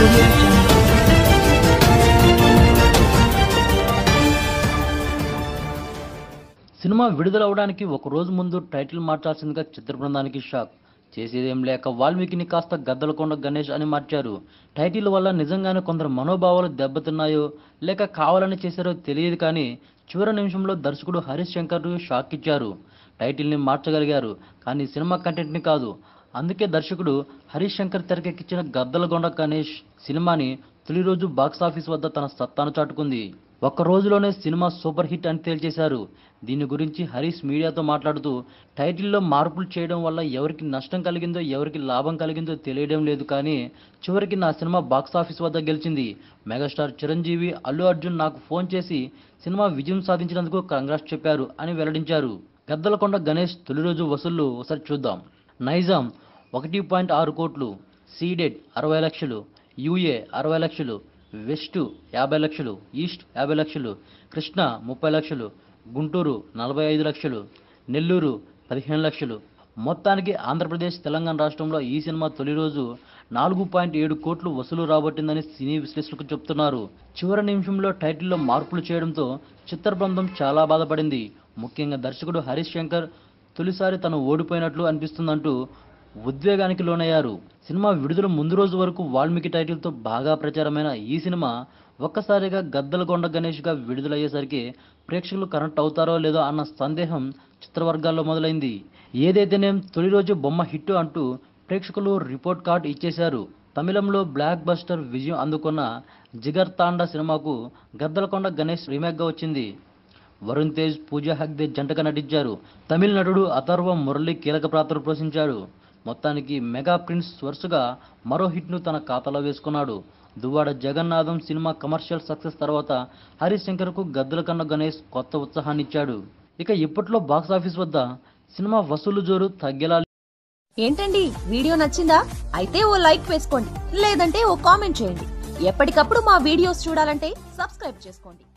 audio jungle. Cinema విడుదలవడానికి ఒక రోజు ముందు టైటిల్ మార్చాల్సిందిగా చిత్ర బృందానికి షాక్ చేసేదేం లేక వాల్మీకిని కాస్త గద్దలకొండ గణేష్ అని మార్చారు టైటిల్ వల్ల నిజంగానే కొందరు మనోభావాలు దెబ్బతిన్నాయో లేక కావాలని చేశారో తెలియదు కానీ చివరి నిమిషంలో దర్శకుడు హరీష్ శంకర్ షాక్ ఇచ్చారు టైటిల్ని మార్చగలిగారు కానీ సినిమా కంటెంట్ని కాదు అందుకే దర్శకుడు హరీష్ శంకర్ తెరకెక్కించిన గద్దలగొండ గణేష్ సినిమాని తొలి రోజు బాక్సాఫీస్ వద్ద తన సత్తాను చాటుకుంది ఒక్క రోజులోనే సినిమా సూపర్ హిట్ అని తేల్చేశారు దీని గురించి హరీష్ మీడియాతో మాట్లాడుతూ టైటిల్లో మార్పులు చేయడం వల్ల ఎవరికి నష్టం కలిగిందో ఎవరికి లాభం కలిగిందో తెలియడం లేదు కానీ చివరికి నా సినిమా బాక్సాఫీస్ వద్ద గెలిచింది మెగాస్టార్ చిరంజీవి అల్లు అర్జున్ నాకు ఫోన్ చేసి సినిమా విజయం సాధించినందుకు కంగ్రాట్స్ చెప్పారు అని వెల్లడించారు గద్దలకొండ గణేష్ తొలి రోజు వసూళ్లు ఒకసారి చూద్దాం నైజాం ఒకటి పాయింట్ ఆరు కోట్లు సీడెడ్ అరవై లక్షలు యూఏ అరవై లక్షలు వెస్ట్ యాభై లక్షలు ఈస్ట్ యాభై లక్షలు కృష్ణ ముప్పై లక్షలు గుంటూరు నలభై ఐదు లక్షలు నెల్లూరు పదిహేను లక్షలు మొత్తానికి ఆంధ్రప్రదేశ్ తెలంగాణ రాష్ట్రంలో ఈ సినిమా తొలి రోజు నాలుగు పాయింట్ ఏడు కోట్లు వసూలు రాబట్టిందని సినీ విశ్లేషకులు చెప్తున్నారు చివరి నిమిషంలో టైటిల్లో మార్పులు చేయడంతో చిత్ర బృందం చాలా బాధపడింది ముఖ్యంగా దర్శకుడు హరీష్ శంకర్ తొలిసారి తను ఓడిపోయినట్లు అనిపిస్తుందంటూ ఉద్వేగానికి లోనయ్యారు సినిమా విడుదల ముందు రోజు వరకు వాల్మీకి టైటిల్తో బాగా ప్రచారమైన ఈ సినిమా ఒక్కసారిగా గద్దలగొండ గణేష్గా విడుదలయ్యేసరికి ప్రేక్షకులు కనెక్ట్ అవుతారో లేదో అన్న సందేహం చిత్రవర్గాల్లో మొదలైంది ఏదైతేనేం తొలి రోజు బొమ్మ హిట్ అంటూ ప్రేక్షకులు రిపోర్ట్ కార్డ్ ఇచ్చేశారు తమిళంలో బ్లాక్ బస్టర్ విజయం అందుకున్న జిగర్ తాండా సినిమాకు గద్దలకొండ గణేష్ రీమేక్గా వచ్చింది వరుణ్ తేజ్ పూజా హగ్దే జంటగా నటించారు తమిళ నటుడు అథర్వ మురళి కీలక పాత్ర పోషించాడు మొత్తానికి మెగా ప్రిన్స్ వరుసగా మరో హిట్ను తన ఖాతాలో వేసుకున్నాడు దువ్వాడ జగన్నాథం సినిమా కమర్షియల్ సక్సెస్ తర్వాత హరీష్ శంకర్కు గద్దల కన్న గణేష్ కొత్త ఉత్సాహాన్ని ఇచ్చాడు ఇక ఇప్పట్లో బాక్సాఫీస్ వద్ద సినిమా వసూలు జోరు తగ్గేలా ఏంటండి వీడియో నచ్చిందా అయితే ఓ లైక్ వేసుకోండి లేదంటే ఓ కామెంట్ చేయండి ఎప్పటికప్పుడు మా వీడియోస్ చూడాలంటే సబ్స్క్రైబ్ చేసుకోండి